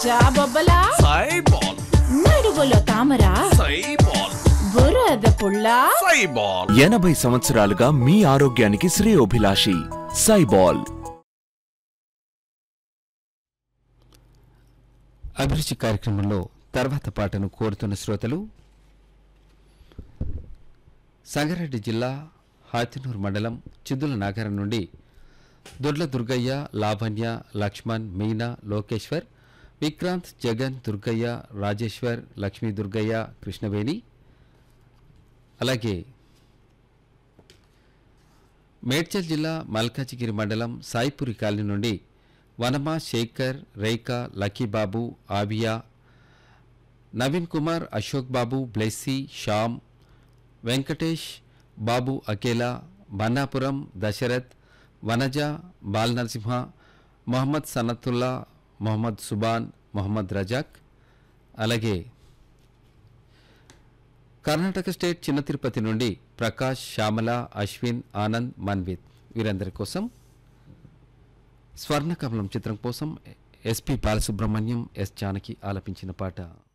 జాబొబ్బలా సైబాల్ నడువులో తామర సైబాల్ బురద పుల్ల సైబాల్ ఎనభై సంవత్సరాలుగా మీ ఆరోగ్యానికి శ్రేయోభిలాషి సైబాల్ అభిరుచి కార్యక్రమంలో తర్వాత పాటను కోరుతున్న శ్రోతలు సంగారెడ్డి జిల్లా హాతినూరు మండలం చిద్దుల నాగరం నుండి దొడ్ల దుర్గయ్య లావణ్య లక్ష్మణ్ మీనా లోకేశ్వర్ విక్రాంత్ జగన్ దుర్గయ్య రాజేశ్వర్ లక్ష్మీ దుర్గయ్య కృష్ణవేణి అలాగే మేడ్చల్ జిల్లా మల్కాజిగిరి మండలం సాయిపురి కాలనీ నుండి వనమా శేఖర్ రేఖా లక్కీబాబు ఆవియా నవీన్ కుమార్ అశోక్ బాబు బ్లెస్సీ శ్యామ్ వెంకటేష్ బాబు అకేలా బన్నాపురం దశరథ్ వనజ బాల్ నరసింహ మొహమ్మద్ సనతుల్లా మొహమ్మద్ సుబాన్ మొహమ్మద్ రజాక్ అలాగే కర్ణాటక స్టేట్ చిన్న తిరుపతి నుండి ప్రకాష్ శ్యామల అశ్విన్ ఆనంద్ మన్విత్ వీరందరి కోసం స్వర్ణకమలం చిత్రం కోసం ఎస్పి బాలసుబ్రహ్మణ్యం ఎస్ జానకి ఆలపించిన పాట